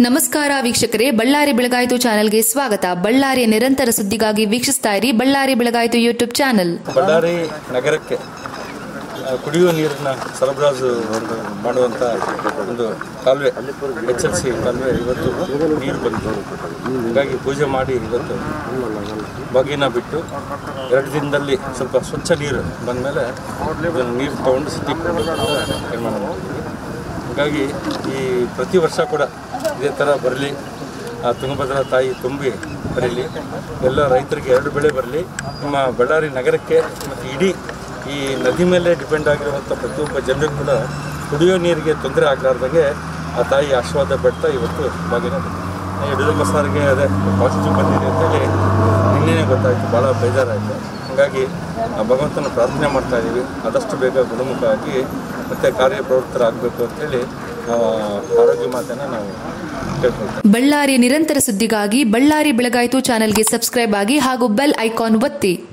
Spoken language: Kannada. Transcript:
ನಮಸ್ಕಾರ ವೀಕ್ಷಕರೇ ಬಳ್ಳಾರಿ ಬೆಳಗಾಯಿತು ಚಾನೆಲ್ಗೆ ಸ್ವಾಗತ ಬಳ್ಳಾರಿಯ ನಿರಂತರ ಸುದ್ದಿಗಾಗಿ ವೀಕ್ಷಿಸ್ತಾ ಇರಿ ಬಳ್ಳಾರಿ ಬೆಳಗಾಯಿತು ಯೂಟ್ಯೂಬ್ ಚಾನೆಲ್ ಬಳ್ಳಾರಿ ನಗರಕ್ಕೆ ಆ, ಕುಡಿಯುವ ನೀರನ್ನ ಸರಬರಾಜು ಮಾಡುವಂಥ ಒಂದು ಕಾಲುವೆ ಎಚ್ ಎಲ್ ಸಿ ಕಾಲುವೆ ಇವತ್ತು ನೀರು ಬಂತು ಹಾಗಾಗಿ ಪೂಜೆ ಮಾಡಿ ಇವತ್ತು ಬಾಗಿನ ಬಿಟ್ಟು ಎರಡು ದಿನದಲ್ಲಿ ಸ್ವಲ್ಪ ಸ್ವಚ್ಛ ನೀರು ಬಂದಮೇಲೆ ಇದನ್ನು ನೀರು ತೊಗೊಂಡು ಸಿಟಿ ಕೊಡಬೇಕಂತ ತೀರ್ಮಾನ ಮಾಡಿದ್ವಿ ಹಾಗಾಗಿ ಈ ಪ್ರತಿ ವರ್ಷ ಕೂಡ ಇದೇ ಥರ ಬರಲಿ ಆ ತುಂಗಭದ್ರಾ ತಾಯಿ ತುಂಬಿ ಬರಲಿ ಎಲ್ಲ ರೈತರಿಗೆ ಎರಡು ಬೆಳೆ ಬರಲಿ ನಮ್ಮ ಬಳ್ಳಾರಿ ನಗರಕ್ಕೆ ಮತ್ತು ಇಡೀ ಈ ನದಿ ಮೇಲೆ ಡಿಪೆಂಡ್ ಆಗಿರುವಂಥ ಪ್ರತಿಯೊಬ್ಬ ಜನರಿಗೂ ಕೂಡ ಕುಡಿಯೋ ನೀರಿಗೆ ತೊಂದರೆ ಆಗಲಾರ್ದಂಗೆ ಆ ತಾಯಿ ಆಶೀರ್ವಾದ ಬೆಡ್ತಾ ಇವತ್ತು ಬಾಗಿನ ಯಡಿಯೂರಪ್ಪ ಸಾರಿಗೆ ಅದೇ ಪಾಸಿಟಿವ್ ಬಂದಿದೆ ಅಂತೇಳಿ ನಿನ್ನೆನೇ ಗೊತ್ತಾಯಿತು ಭಾಳ ಬೇಜಾರಾಯಿತು ಹಾಗಾಗಿ ಆ ಭಗವಂತನ ಪ್ರಾರ್ಥನೆ ಮಾಡ್ತಾ ಇದ್ದೀವಿ ಆದಷ್ಟು ಬೇಗ ಗುಣಮುಖ ಆಗಿ ಮತ್ತು ಕಾರ್ಯಪ್ರವೃತ್ತರಾಗಬೇಕು ಅಂತೇಳಿ ನಾವು ಆರೋಗ್ಯ ಮಾತನ್ನು ನಾವು ಕೇಳ್ಕೊಳ್ತೇವೆ ಬಳ್ಳಾರಿಯ ನಿರಂತರ ಸುದ್ದಿಗಾಗಿ ಬಳ್ಳಾರಿ ಬೆಳಗಾಯಿತು ಚಾನೆಲ್ಗೆ ಸಬ್ಸ್ಕ್ರೈಬ್ ಆಗಿ ಹಾಗೂ ಬೆಲ್ ಐಕಾನ್ ಒತ್ತಿ